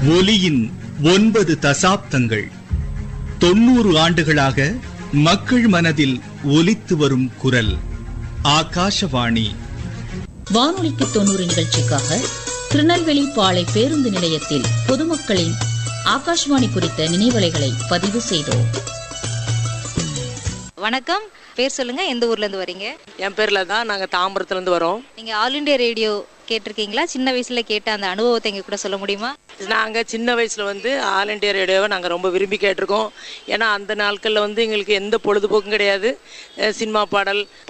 ஒலியின் ஒன்பது தசாப்தங்கள் தொண்ணூறு ஆண்டுகளாக மக்கள் மனதில் ஒலித்து வரும் குரல் ஆகாஷவாணி வானொலிக்கு தொண்ணூறு நிகழ்ச்சிக்காக திருநெல்வேலி பாளை பேருந்து நிலையத்தில் பொதுமக்களின் ஆகாஷ்வாணி குறித்த நினைவலைகளை பதிவு செய்தோம் வணக்கம் பேர் சொல்லுங்க எந்த ஊர்ல இருந்து வரீங்க என் பேரில் தான் நாங்கள் தாம்பரத்துலேருந்து வரோம் நீங்க ஆல் இண்டியா ரேடியோ கேட்டிருக்கீங்களா சின்ன வயசுல கேட்ட அந்த அனுபவத்தை எங்க கூட சொல்ல முடியுமா நாங்கள் சின்ன வயசில் வந்து ஆல் இண்டியா ரேடியோவை நாங்கள் ரொம்ப விரும்பி கேட்டிருக்கோம் ஏன்னா அந்த நாட்களில் வந்து எங்களுக்கு எந்த பொழுதுபோக்கும் கிடையாது அஹ் சினிமா பாடல்